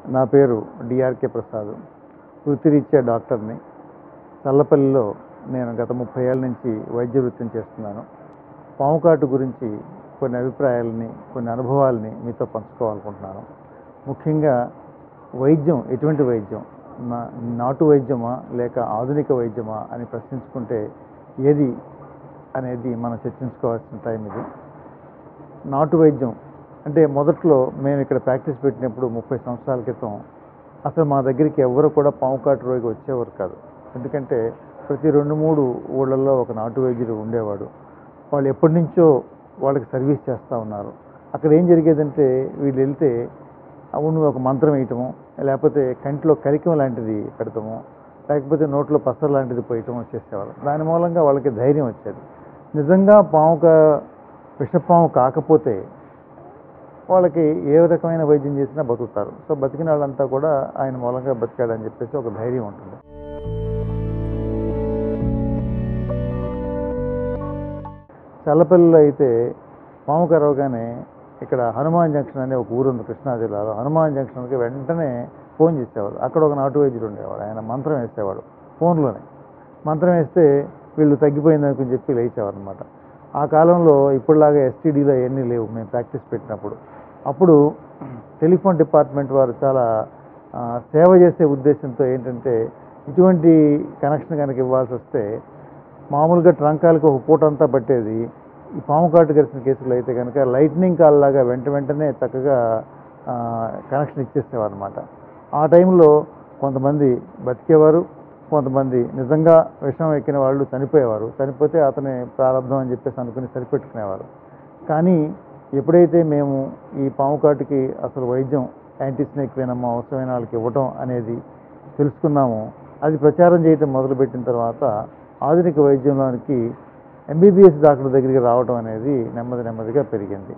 నా పేరు డిఆర్కే ప్రసాద్ వృత్తిరీత్యా డాక్టర్ని చల్లపల్లిలో నేను గత ముప్పై ఏళ్ళ నుంచి వైద్య వృత్తిని చేస్తున్నాను పాము కాటు గురించి కొన్ని అభిప్రాయాలని కొన్ని అనుభవాలని మీతో పంచుకోవాలనుకుంటున్నాను ముఖ్యంగా వైద్యం ఎటువంటి వైద్యం నా నాటు వైద్యమా లేక ఆధునిక వైద్యమా అని ప్రశ్నించుకుంటే ఏది అనేది మనం చర్చించుకోవాల్సిన టైం ఇది నాటు వైద్యం అంటే మొదట్లో మేము ఇక్కడ ప్రాక్టీస్ పెట్టినప్పుడు ముప్పై సంవత్సరాల క్రితం అసలు మా దగ్గరికి ఎవరు కూడా పాము కాటు రోగి వచ్చేవారు కాదు ఎందుకంటే ప్రతి రెండు మూడు ఊళ్ళల్లో ఒక నాటు వైద్యుడు ఉండేవాడు వాళ్ళు ఎప్పటి నుంచో వాళ్ళకి సర్వీస్ చేస్తూ ఉన్నారు అక్కడ ఏం జరిగేదంటే వీళ్ళు వెళ్తే అవును ఒక మంత్రం వేయటము లేకపోతే కంటిలో కలికం లాంటిది పెడతాము లేకపోతే నోట్లో పసరు లాంటిది పోయటం చేసేవారు దాని మూలంగా వాళ్ళకి ధైర్యం వచ్చేది నిజంగా పాము కా- విషపాము కాకపోతే వాళ్ళకి ఏ రకమైన వైద్యం చేసినా బతుకుతారు సో బతికిన వాళ్ళంతా కూడా ఆయన మూలంగా బతికాడని చెప్పేసి ఒక ధైర్యం ఉంటుంది చల్లపల్లిలో అయితే పాము కరవగానే ఇక్కడ హనుమాన్ జంక్షన్ అనే ఒక ఊరు ఉంది కృష్ణా జిల్లాలో హనుమాన్ జంక్షన్కి వెంటనే ఫోన్ చేసేవాడు అక్కడ ఒక నాటు వైద్యుడు ఉండేవాడు ఆయన మంత్రం వేసేవాడు ఫోన్లోనే మంత్రం వేస్తే వీళ్ళు తగ్గిపోయిందని చెప్పి లేచేవారు అనమాట ఆ కాలంలో ఇప్పుడులాగా ఎస్టీడీలో అవన్నీ లేవు మేము ప్రాక్టీస్ పెట్టినప్పుడు అప్పుడు టెలిఫోన్ డిపార్ట్మెంట్ వారు చాలా ఆ, సేవ చేసే ఉద్దేశంతో ఏంటంటే ఇటువంటి కనెక్షన్ కనుక ఇవ్వాల్సి వస్తే మామూలుగా ట్రంకాలకు ఒక పూట అంతా పట్టేది ఈ పాము కాటు కలిసిన కేసులు అయితే కనుక లైట్నింగ్ కాల్ లాగా వెంట వెంటనే చక్కగా ఆ, కనెక్షన్ ఇచ్చేసేవారు అనమాట ఆ టైంలో కొంతమంది బతికేవారు కొంతమంది నిజంగా విషం ఎక్కిన వాళ్ళు చనిపోయేవారు చనిపోతే అతని ప్రారంభం అని చెప్పేసి అనుకుని సరిపెట్టుకునేవారు కానీ ఎప్పుడైతే మేము ఈ పాము కాటుకి అసలు వైద్యం యాంటీస్నేక్ వేనమ్మా అవసరమైన వాళ్ళకి ఇవ్వటం అనేది తెలుసుకున్నాము అది ప్రచారం చేయటం మొదలుపెట్టిన తర్వాత ఆధునిక వైద్యంలోనికి ఎంబీబీఎస్ డాక్టర్ దగ్గరికి రావడం అనేది నెమ్మది నెమ్మదిగా పెరిగింది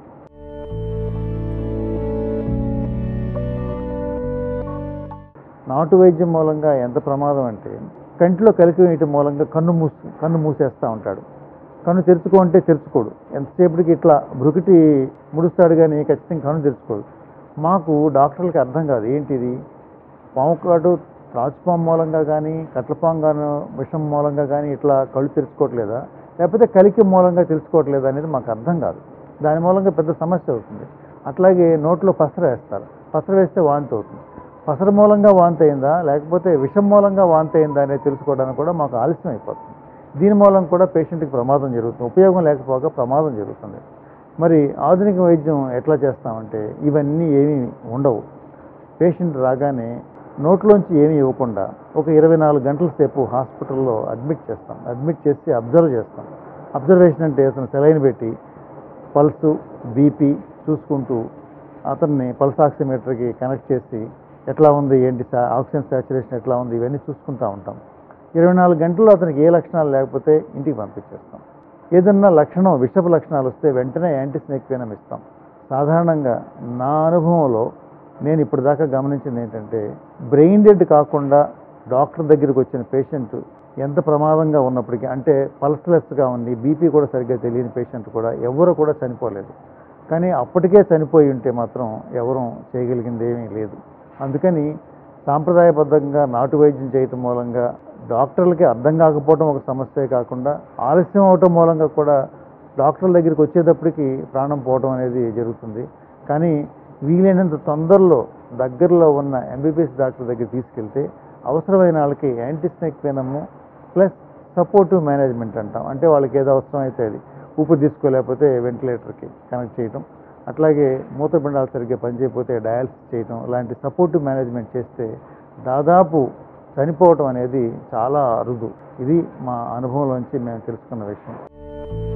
నాటు వైద్యం మూలంగా ఎంత ప్రమాదం అంటే కంటిలో కలికి వేయటం మూలంగా కన్ను మూసు కన్ను మూసేస్తూ ఉంటాడు కన్ను తెరుచుకో అంటే తెరుచుకోడు ఎంతసేపటికి ఇట్లా బ్రుకిటి ముడుస్తాడు కానీ ఖచ్చితంగా కన్ను తెరుచుకోడు మాకు డాక్టర్లకి అర్థం కాదు ఏంటిది పాము కాటు త్రాచుపాము మూలంగా కానీ కట్లపాము గాను విషం మూలంగా కానీ ఇట్లా కళ్ళు తెరుచుకోవట్లేదా లేకపోతే కలికి మూలంగా తెలుసుకోవట్లేదా అనేది మాకు అర్థం కాదు దాని మూలంగా పెద్ద సమస్య అవుతుంది అట్లాగే నోట్లో పసర వేస్తారు పసర వేస్తే వాంతి అవుతుంది పసర మూలంగా వాంతి అయిందా లేకపోతే విషం మూలంగా వాంతి అయిందా అనేది తెలుసుకోవడానికి కూడా మాకు ఆలస్యం అయిపోతుంది దీని మూలం కూడా పేషెంట్కి ప్రమాదం జరుగుతుంది ఉపయోగం లేకపోగా ప్రమాదం జరుగుతుంది మరి ఆధునిక వైద్యం ఎట్లా చేస్తామంటే ఇవన్నీ ఏమీ ఉండవు పేషెంట్ రాగానే నోట్లోంచి ఏమీ ఇవ్వకుండా ఒక ఇరవై నాలుగు గంటల సేపు హాస్పిటల్లో అడ్మిట్ చేస్తాం అడ్మిట్ చేసి అబ్జర్వ్ చేస్తాం అబ్జర్వేషన్ అంటే అతను సెలైన్ పెట్టి పల్సు బీపీ చూసుకుంటూ అతన్ని పల్స్ ఆక్సిమీటర్కి కనెక్ట్ చేసి ఎట్లా ఉంది ఏంటి సా- ఆక్సిజన్ సాచురేషన్ ఎట్లా ఉంది ఇవన్నీ చూసుకుంటూ ఉంటాం ఇరవై నాలుగు గంటల్లో అతనికి ఏ లక్షణాలు లేకపోతే ఇంటికి పంపించేస్తాం ఏదన్నా లక్షణం విషపు లక్షణాలు వస్తే వెంటనే యాంటీస్నేక్ వేనం ఇస్తాం సాధారణంగా నా అనుభవంలో నేను ఇప్పటిదాకా గమనించింది ఏంటంటే బ్రెయిన్ డెడ్ కాకుండా డాక్టర్ దగ్గరికి వచ్చిన పేషెంట్ ఎంత ప్రమాదంగా ఉన్నప్పటికీ అంటే పల్స్లెస్గా ఉంది బీపీ కూడా సరిగ్గా తెలియని పేషెంట్ కూడా ఎవరు కూడా చనిపోలేదు కానీ అప్పటికే చనిపోయి ఉంటే మాత్రం ఎవరూ చేయగలిగింది ఏమీ లేదు అందుకని సాంప్రదాయబద్ధంగా నాటు వైద్యం చేయటం మూలంగా డాక్టర్లకి అర్థం కాకపోవడం ఒక సమస్యే కాకుండా ఆలస్యం అవటం మూలంగా కూడా డాక్టర్ల దగ్గరికి వచ్చేటప్పటికి ప్రాణం పోవడం అనేది జరుగుతుంది కానీ వీలైనంత తొందరలో దగ్గరలో ఉన్న ఎంబీబీఎస్ డాక్టర్ దగ్గర తీసుకెళ్తే అవసరమైన వాళ్ళకి anti snake venom plus supportive management అంటాం అంటే వాళ్ళకి ఏదో అవసరం అయితే అది ఊపిరి తీసుకోలేకపోతే వెంటిలేటర్కి కనెక్ట్ చేయటం అట్లాగే మూత్రపిండాలు సరిగ్గా పనిచేయకపోతే డయాలసిస్ చేయటం ఇలాంటి సపోర్టివ్ మేనేజ్మెంట్ చేస్తే దాదాపు చనిపోవటం అనేది చాలా అరుదు ఇది మా అనుభవంలోంచి మేము తెలుసుకున్న విషయం